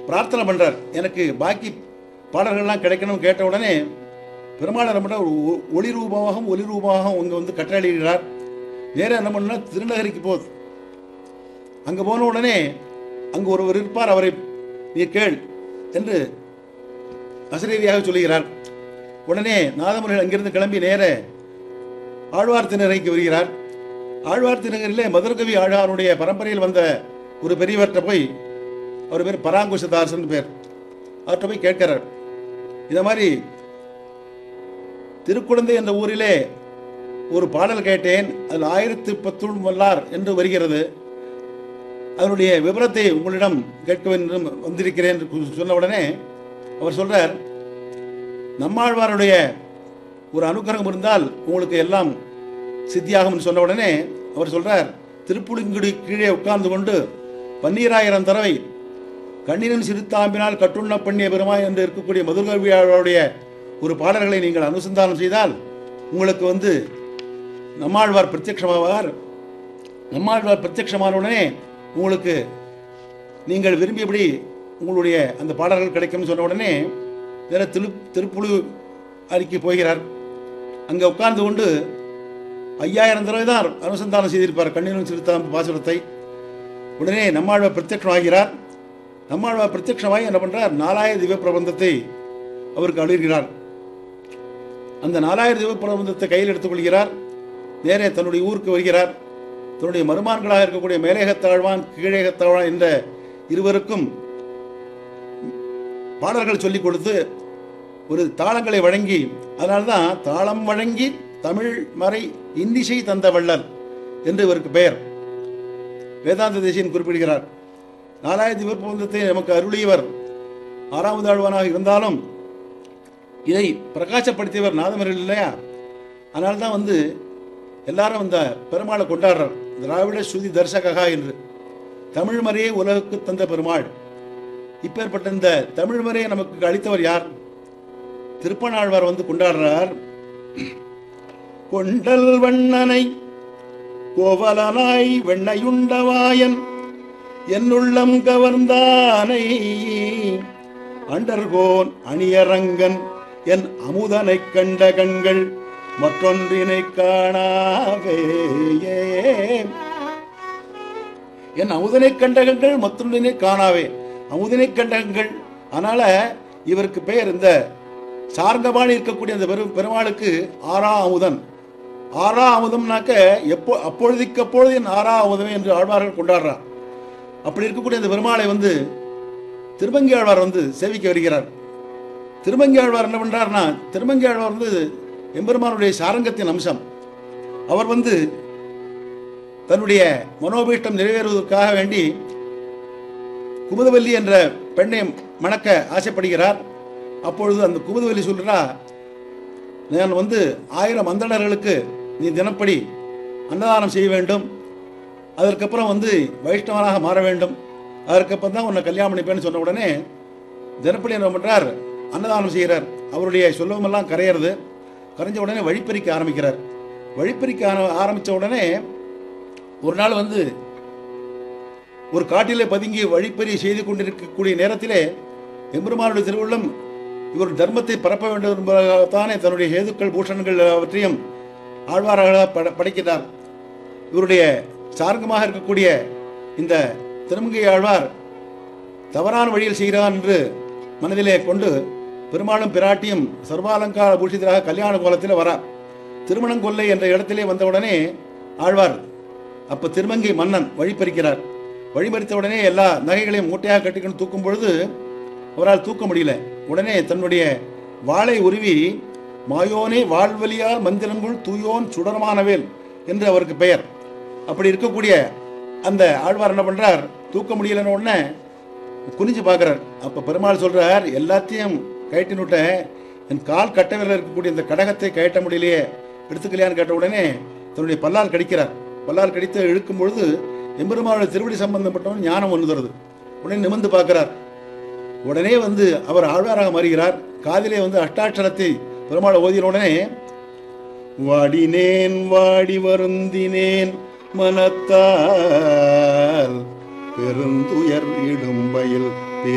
பிரார்த்தனை பண்றார் எனக்கு பாக்கி பாடல்கள்லாம் கிடைக்கணும் கேட்ட உடனே பெருமாள் என்ன பண்றார் ஒரு ஒ- ஒளி ரூபமாகவும் ஒளி ரூபமாகவும் இங்கே வந்து கட்டளையிடுகிறார் நேரா என்ன பண்ணா திருநகரிக்கு போகுது அங்கே போன உடனே அங்கு ஒருவர் இருப்பார் அவரை நீ கேள் என்று அசரீதியாக சொல்லுகிறார் உடனே நாதமுனிகள் அங்கிருந்து கிளம்பி நேர ஆழ்வார் திருநகரைக்கு வருகிறார் ஆழ்வார் திருநகரிலே மதுரகவி ஆழ்வாருடைய பரம்பரையில் வந்த ஒரு பெரியவர்கிட்ட போய் அவர் பேர் பராங்குஷதாசன் பேர் அவர்கிட்ட போய் கேட்கிறார் இந்த மாதிரி திருக்குழந்தை என்ற ஊரிலே ஒரு பாடல் கேட்டேன் அதில் ஆயிரத்தி பத்துள் வல்லார் என்று வருகிறது அதனுடைய விவரத்தை உங்களிடம் கேட்க வேண்டும் வந்திருக்கிறேன் என்று கு- சொன்ன உடனே அவர் சொல்றார் நம்மாழ்வாருடைய ஒரு அனுக்கிரகம் இருந்தால் உங்களுக்கு எல்லாம் சித்தியாகும்னு சொன்ன உடனே அவர் சொல்றார் திருப்புலிங்குடி கீழே உட்கார்ந்து கொண்டு பன்னீராயிரம் தடவை கண்ணினும் சிறுத்தாம்பினால் கட்டுண்ண பண்ணிய பெருமாய் என்று இருக்கக்கூடிய மதுரகவியாளருடைய ஒரு பாடல்களை நீங்கள் அனுசந்தானம் செய்தால் உங்களுக்கு வந்து நம்மாழ்வார் பிரத்யட்சமாவார் நம்மாழ்வார் பிரத்யட்சமான உடனே உங்களுக்கு நீங்கள் விரும்பியபடி உங்களுடைய அந்த பாடல்கள் கிடைக்கும்னு சொன்ன உடனே வேற திரு திருப்புழு அருகே போகிறார் அங்கே உட்கார்ந்து கொண்டு ஐயாயிரம் தடவை தான் அனுசந்தானம் செய்திருப்பார் கண்ணினும் சிறுத்தாம் பாசுரத்தை உடனே நம்மாழ்வார் பிரத்யட்சமாகிறார் நம்மாழ்வார் பிரத்யட்சமாகி என்ன பண்றார் நாலாயிர திவ்ய பிரபந்தத்தை அவருக்கு அழுகிறார் அந்த நாலாயிர திவ்ய பிரபந்தத்தை கையில் எடுத்துக்கொள்கிறார் நேரே தன்னுடைய ஊருக்கு வருகிறார் தன்னுடைய மருமான்களாக இருக்கக்கூடிய மேலேகத்தாழ்வான் கீழேகத்தாழ்வான் என்ற இருவருக்கும் பாடல்கள் சொல்லிக் கொடுத்து ஒரு தாளங்களை வழங்கி அதனால்தான் தாளம் வழங்கி தமிழ் மறை இன்னிசை தந்த வள்ளல் என்று இவருக்கு பெயர் வேதாந்த தேசியன் குறிப்பிடுகிறார் நாலாயிரத்தி விருப்பந்தத்தை நமக்கு அருளியவர் ஆறாவது ஆழ்வானாக இருந்தாலும் இதை பிரகாசப்படுத்தியவர் நாதமர்கள் இல்லையா அதனால தான் வந்து எல்லாரும் இந்த பெருமாளை கொண்டாடுறார் திராவிட ஸ்ருதி தர்சகா என்று தமிழ் மறையை உலகுக்கு தந்த பெருமாள் இப்பேற்பட்ட இந்த தமிழ் மறையை நமக்கு அளித்தவர் யார் திருப்பனாழ்வார் வந்து கொண்டாடுறார் கொண்டல் வண்ணனை கோவலனாய் வெண்ணையுண்டவாயன் என்னுள்ளம் கவர்ந்தானை அண்டர்கோன் அணியரங்கன் என் அமுதனைக் கண்ட கண்கள் மற்றொன்றினை காணாவே என் அமுதனை கண்டகங்கள் மற்றொன்றினை காணாவே அமுதனை கண்டகங்கள் அதனால இவருக்கு பெயர் இந்த சார்ந்தபாணி இருக்கக்கூடிய அந்த பெரும் பெருமாளுக்கு ஆறா அமுதன் ஆறா அமுதம்னாக்க எப்போ அப்பொழுதுக்கு அப்பொழுது என் ஆறா அமுதமே என்று ஆழ்வார்கள் கொண்டாடுறார் அப்படி இருக்கக்கூடிய அந்த பெருமாளை வந்து திருமங்கி ஆழ்வார் வந்து சேவிக்க வருகிறார் திருமங்கி ஆழ்வார் என்ன பண்றாருன்னா திருமங்கி ஆழ்வார் வந்து எம்பெருமானுடைய சாரங்கத்தின் அம்சம் அவர் வந்து தன்னுடைய மனோபீஷ்டம் நிறைவேறுவதற்காக வேண்டி குமுதவல்லி என்ற பெண்ணை மணக்க ஆசைப்படுகிறார் அப்பொழுது அந்த குமுதவல்லி சொல்றா நான் வந்து ஆயிரம் அந்தணர்களுக்கு நீ தினப்படி அன்னதானம் செய்ய வேண்டும் அதற்கப்புறம் வந்து வைஷ்ணவனாக மாற வேண்டும் அதற்கப்புறம் தான் உன்னை கல்யாணம் பண்ணிப்பேன்னு சொன்ன உடனே தினப்படி என்ன பண்றார் அன்னதானம் செய்கிறார் அவருடைய சொல்லவமெல்லாம் கரையிறது கரைஞ்ச உடனே வழிப்பறிக்க ஆரம்பிக்கிறார் வழிப்பறிக்க ஆர- ஆரம்பிச்ச உடனே ஒரு நாள் வந்து ஒரு காட்டிலே பதுங்கி வழிப்பறி செய்து கொண்டிருக்கக்கூடிய நேரத்திலே எம்பெருமானுடைய திருவுள்ளம் இவர் தர்மத்தை பரப்ப வேண்டும் என்பதற்காகத்தானே தன்னுடைய ஹேதுக்கள் பூஷணங்கள் அவற்றையும் ஆழ்வாராக பட படைக்கிறார் இவருடைய சார்கமாக இருக்கக்கூடிய இந்த திருமங்கை ஆழ்வார் தவறான வழியில் செய்கிறார் என்று மனதிலே கொண்டு பெருமாளும் பிராட்டியும் சர்வாலங்கார பூஷிதராக கல்யாண கோலத்தில் வரார் திருமணங்கொல்லை என்ற இடத்திலே வந்தவுடனே ஆழ்வார் அப்ப திருமங்கை மன்னன் வழிபறிக்கிறார் வழிபறித்த உடனே எல்லா நகைகளையும் மூட்டையாக கட்டிக்கொண்டு தூக்கும் பொழுது அவரால் தூக்க முடியல உடனே தன்னுடைய வாளை உருவி மாயோனே வாழ்வலியால் மந்திரங்குள் தூயோன் சுடரமானவேல் என்று அவருக்கு பெயர் அப்படி இருக்கக்கூடிய அந்த ஆழ்வார் என்ன பண்றார் தூக்க முடியலன்னு உடனே குனிஞ்சு பார்க்குறார் அப்போ பெருமாள் சொல்றார் எல்லாத்தையும் கழட்டி விட்டேன் என் கால் கட்டவில இருக்கக்கூடிய இந்த கடகத்தை கழட்ட முடியலையே எடுத்துக்கலையான்னு கேட்ட உடனே தன்னுடைய பல்லால் கடிக்கிறார் பல்லால் கடித்து இழுக்கும் பொழுது எம்பெருமானுடைய திருவடி சம்பந்தப்பட்டவன் ஞானம் ஒன்று தருது உடனே நிமிர்ந்து பார்க்கிறார் உடனே வந்து அவர் ஆழ்வாராக மாறுகிறார் காதிலே வந்து அஷ்டாட்சரத்தை பெருமாளை ஓதின உடனே வாடினேன் வாடி வருந்தினேன் மனத்தால் பெருந்துயர் இடும்பையில்